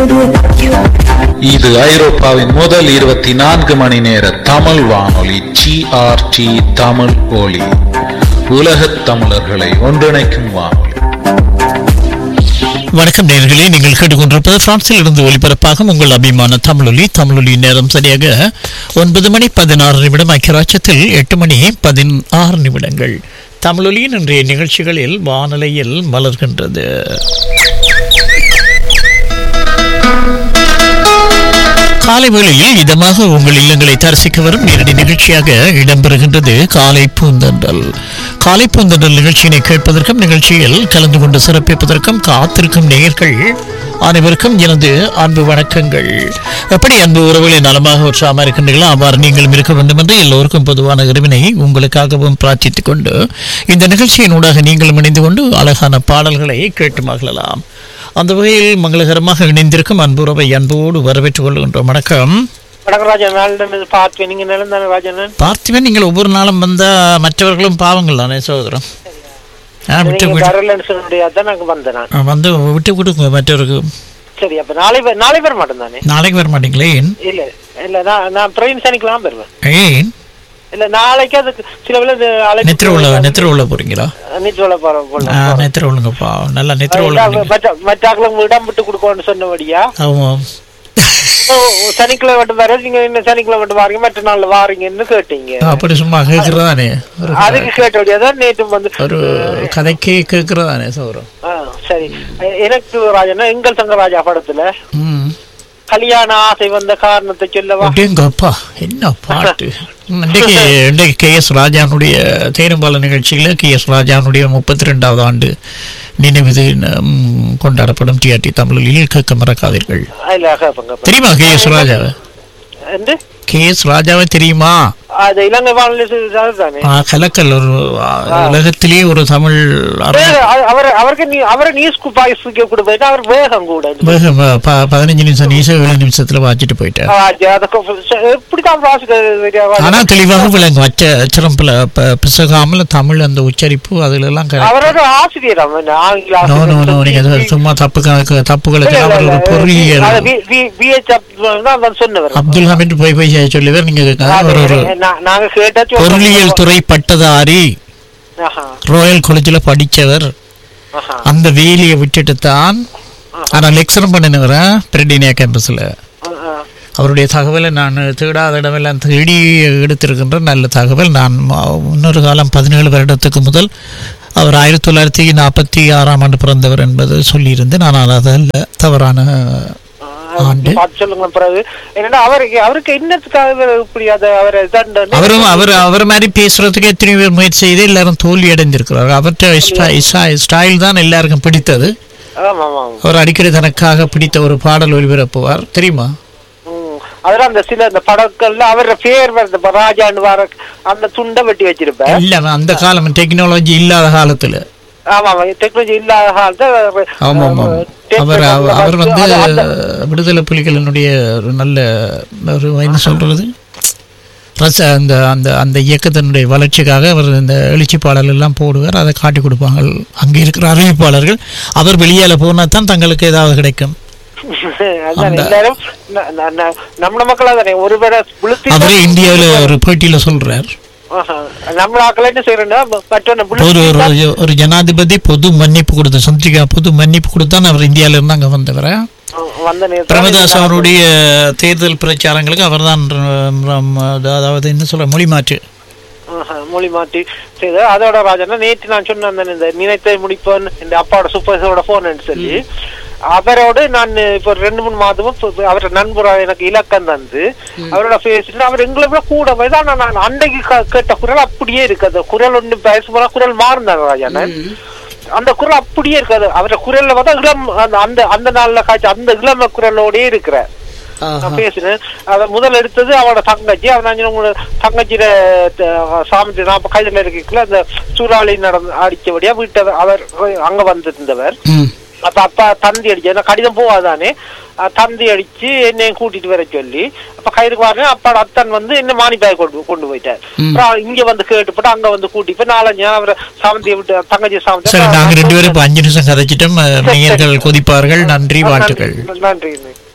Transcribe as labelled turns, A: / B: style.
A: இது ஐரோப்பாவின் முதல் இருபத்தி நான்கு மணி நேர தமிழ் வானொலி ஜிஆர்டி தமிழ் ஒலி உலகத் தமிழர்களை ஒன்றிணைக்கும் வானொலி
B: வணக்கம் நேர்களே நீங்கள் கேட்டுக்கொண்டிருப்பது பிரான்சில் இருந்து ஒலிபரப்பாகும் உங்கள் அபிமான தமிழொலி தமிழொலி நேரம் சரியாக ஒன்பது மணி பதினாறு நிமிடம் ஐக்கியராட்சத்தில் எட்டு மணி பதினாறு நிமிடங்கள் தமிழொலியின் இன்றைய நிகழ்ச்சிகளில் வானொலியில் மலர்கின்றது காலை வேளையில் இதமாக உங்கள் இல்லங்களை தரிசிக்க வரும் நேரடி நிகழ்ச்சியாக இடம்பெறுகின்றது காலை பூந்தன்றல் காலை பூந்தன்றல் நிகழ்ச்சியினை கேட்பதற்கும் நிகழ்ச்சியில் கலந்து கொண்டு சிறப்பிப்பதற்கும் காத்திருக்கும் நேயர்கள் அனைவருக்கும் எனது அன்பு வணக்கங்கள் எப்படி அன்பு உறவுகளை நலமாக உற்சாகமாக இருக்கின்றீர்களோ அவ்வாறு நீங்களும் இருக்க வேண்டும் என்று எல்லோருக்கும் பொதுவான இறைவனை உங்களுக்காகவும் பிரார்த்தித்துக் கொண்டு இந்த நிகழ்ச்சியின் ஊடாக நீங்களும் இணைந்து கொண்டு அழகான பாடல்களை கேட்டு மகிழலாம் அந்த வகையில் மங்களகரமாக இணைந்திருக்கும் அன்புறவை அன்போடு வரவேற்றுக் கொள்கின்றோம் வணக்கம்
C: வணக்கம் ராஜன் நாளிடம் பார்த்து நீங்க நிலம் தானே ராஜன்
B: பார்த்திபன் நீங்கள் ஒவ்வொரு நாளும் வந்தா மற்றவர்களும் பாவங்கள் தானே சகோதரம் ஆ, விட்டு
C: நீங்க
B: விட்டு
C: வரலன்னு சொல்ல முடியாது நாங்க வந்தேன் நான்
B: ஆ, வந்து விட்டு கொடுங்க மற்றவருக்கு
C: சரி அப்ப நாளை வ- நாளை வர மாட்டேன் தானே
B: நாளைக்கு வர மாட்டீங்களே ஏன்
C: இல்ல இல்ல நான் நான் ட்ரெயின் சனிக்கலாம் வருவேன்
B: ஏன்
C: இல்ல நாளைக்கு அதுக்கு சில வேளை இது அழைப்பு-
B: நெத்திர உள்ள நெத்திர உள்ள போறீங்களா
C: நிச்சயம் உள்ள போறோம் போல.
B: ஆ, நெத்திர உள்ளங்கப்பா நல்லா நெத்திர உள்ள
C: இல்ல, மற்ற மற்றாக்களும் இடம் விட்டு கொடுக்கணும்னு சொன்னபடியா
B: ஆமாம்
C: ஓ, சனிக்கிழமை மட்டும் வர நீங்க என்ன சனிக்கிழமை மட்டும் வாரீங்க மற்ற நாள்ல வாரீங்கன்னு கேட்டீங்க
B: அப்படி சும்மா கேட்கறதானே ஒரு
C: அதுக்கு கேட்டபடியா தான் நேற்று வந்து
B: ஒரு கதைக்கே கேட்கறதானே சௌரம்
C: ஆ, சரி எனக்கு ராஜனா எங்கள் சங்கராஜா படத்துல
B: ம்
C: கல்யாண ஆசை வந்த காரணத்தை சொல்லவா
B: அப்படிங்கப்பா என்ன பாட்டு இன்றைக்கு இன்றைக்கு கே எஸ் ராஜானுடைய தேனும்பால நிகழ்ச்சியில் கே எஸ் ராஜானுடைய முப்பத்தி ரெண்டாவது ஆண்டு நினைவு தினம் கொண்டாடப்படும் டிஆர்டி தமிழில் கேட்க மறக்காதீர்கள்
C: இல்ல கேப்பங்க
B: தெரியுமா கே எஸ் ராஜாவை
C: வந்து
B: கே எஸ் ராஜாவை தெரியுமா
C: அது இலங்கை வானொலி செய்தியாளர் தானே
B: ஆ, கலக்கல் ஒரு ஆ, உலகத்திலேயே ஒரு தமிழ் அறிஞர்.
C: வேக- அவ- அவர் அவருக்கு நீ அவரை நியூஸ் பாய்ஸ்க்கு கொடுப்பது அவர் வேகம் கூட
B: வேகம், ப- பதினஞ்சு நிமிஷம் நீச ஏழு நிமிஷத்துல வாச்சிட்டு போயிட்டார்
C: எப்படிதான் வாசிக்க
B: ஆனா தெளிவாக விளங்கும் அச்ச அச்சரம் பிள- ப- பிசகாமல் தமிழ் அந்த உச்சரிப்பு அதுல எல்லாம் correct.
C: அவரோட ஆசிரியர் அவன் ஆங்கில
B: நோ நோ நோ
C: ஆசிரியர்.
B: நீங்க அது சும்மா தப்பு கணக்கு தப்புகளுக்கு
C: இல்ல,
B: அவர்
C: இல்ல,
B: ஒரு பொறியியல்
C: அது வி- வி- VH அப்துல் தான் அவன் சொன்னவர்
B: அப்துல் ஹமீத் போய் போய் சொல்லுவார் நீங்க அவர் ஒரு
C: நா- நாங்க கேட்டாச்சு
B: பொருளியல் துறை பட்டதாரி
C: ஆஹா,
B: ராயல் காலேஜில் படிச்சவர்
C: ஆஹா.
B: அந்த வேலையை விட்டுட்டு தான் ஆனா லெக்சரும் பண்ணினவரேன் பிரெடினியா கேம்பஸ்ல
C: ஆஹா.
B: அவருடைய தகவலை நான் தேடாத இடமெல்லாம் தேடி எடுத்திருக்கின்ற நல்ல தகவல் நான் ம- இன்னொரு காலம் பதினேழு வருடத்துக்கு முதல் அவர் ஆயிரத்தி தொள்ளாயிரத்தி நாற்பத்தி ஆறாம் ஆண்டு பிறந்தவர் என்பது சொல்லியிருந்தேன் ஆனால் அதல்ல தவறான ஆண்டு
C: பார்த்து சொல்லுங்க பிறகு என்னடா அவருக்கு அவருக்கு என்னத்துக்காக இவர் இப்படி அதை அவரை இதாண்டன்னு-
B: அவரும் அவர் அவர் மாதிரி பேசுறதுக்கு எத்தனை பேர் முயற்சி செய்து எல்லாரும் தோல்வி அடைந்திருக்கிறார் அவர்கிட்ட ஸ்டைல் தான் எல்லாருக்கும் பிடித்தது
C: ஆமா ஆமா ஆமா.
B: அவர் அடிக்கடி தனக்காக பிடித்த ஒரு பாடல் ஒளிபரப்புவார் தெரியுமா
C: ம். அதுல அந்த சில அந்த படங்கள்ல அவரோட பேர் வருது இப்ப ராஜான்னு வர அந்த துண்டை வெட்டி வச்சிருப்பேன்
B: இல்ல அந்த காலம் டெக்னாலஜி இல்லாத காலத்துல
C: ஆமா ஆமா டெக்னாலஜி இல்லாத காலத்துல
B: ஆமா ஆமா அவர் அவர் அவர் வந்து விடுதலை புலிகளினுடைய ஒரு நல்ல ஒரு என்ன சொல்றது ரச அந்த அந்த அந்த இயக்கத்தினுடைய வளர்ச்சிக்காக அவர் இந்த எழுச்சி பாடல் எல்லாம் போடுவார் அதை காட்டி கொடுப்பாங்க அங்கே இருக்கிற அறிவிப்பாளர்கள் அவர் வெளியால போனா தான் தங்களுக்கு ஏதாவது கிடைக்கும்
C: அதான் எல்லாரும் ந- ந- ந- நம்ம மக்களா தானே ஒரு பேரை விழுத்தி
B: அவரே இந்தியாவில் ஒரு பேட்டியில சொல்றார்
C: ஆஹா. நம்ம ஆக்கள் என்ன செய்யறோம்னா மற்றவனை
B: ஒரு
C: விழுத்தி
B: ஒரு ஒரு ஜனாதிபதி பொது மன்னிப்பு கொடுத்து சந்திரிகா பொது மன்னிப்பு கொடுத்தான் அவர் இந்தியாவில இருந்து அங்க வந்தவரை
C: வந்த நேரத்துல
B: பிரமதாஸ் அவருடைய தேர்தல் பிரச்சாரங்களுக்கு அவர்தான் ர- ர- அதாவது என்ன சொல்ற மொழி மாற்று
C: ஆஹா, மொழி மாற்றி செய்த அதோட ராஜனா நேற்று நான் சொன்னேன் தானே, இந்த நினைத்தை முடிப்பேன் இந்த அப்பாவோட சூப்பர்ஸோட போன்னு சொல்லி அவரோட நான் இப்போ ஒரு ரெண்டு மூணு மாதமும் இப்ப அவரோட நண்பரா எனக்கு இலக்கம் தந்து அவரோட பேசிட்டு அவர் எங்களை விட கூட வயது ஆனா நான் அன்றைக்கு க- கேட்ட குரல் அப்படியே இருக்கு அந்த குரல் ஒண்ணு பேச போனா குரல் மாறினாங்க ராஜானன் அந்த குரல் அப்படியே இருக்காது அவரோட குரல்ல பார்த்தா இளம் அந்த அந்த அந்த நாள்ல காய்ச்சி அந்த இளம குரலோடயே இருக்கிற நான் பேசினேன் அவ முதல் எடுத்தது அவனோட தங்கச்சி அவன் நான் சொன்னேன், உங்களோட தங்கச்சியில த- சாமி நான் கைதுல இருக்கல அந்த சூறாவளி நடந்து அடிச்சபடியா வீட்டை அவர் அங்க வந்திருந்தவர்
B: ம்.
C: அப்ப அப்பா தந்தி அடிச்சு ஏன்னா கடிதம் போவாதானே அஹ் தந்தி அடிச்சு என்னையும் கூட்டிட்டு வர சொல்லி அப்ப கயிறுக்கு வரேன் அப்பாட அத்தன் வந்து என்ன மானிப்பாய் கொண்டு கொண்டு போயிட்டார் அப்புறம் இங்க வந்து கேட்டுப்பட்டு அங்க வந்து கூட்டி போய் நாலஞ்சு நாள் அவரை சாமந்தியை விட்டு தங்கச்சி
B: சரி நாங்க ரெண்டு பேரும்
C: சாமந்தி
B: இப்ப அஞ்சு நிமிஷம் கதைச்சிட்டோம் நேயர்கள் கொதிப்பார்கள் நன்றி வாழ்த்துக்கள்
C: நன்றி நன்றி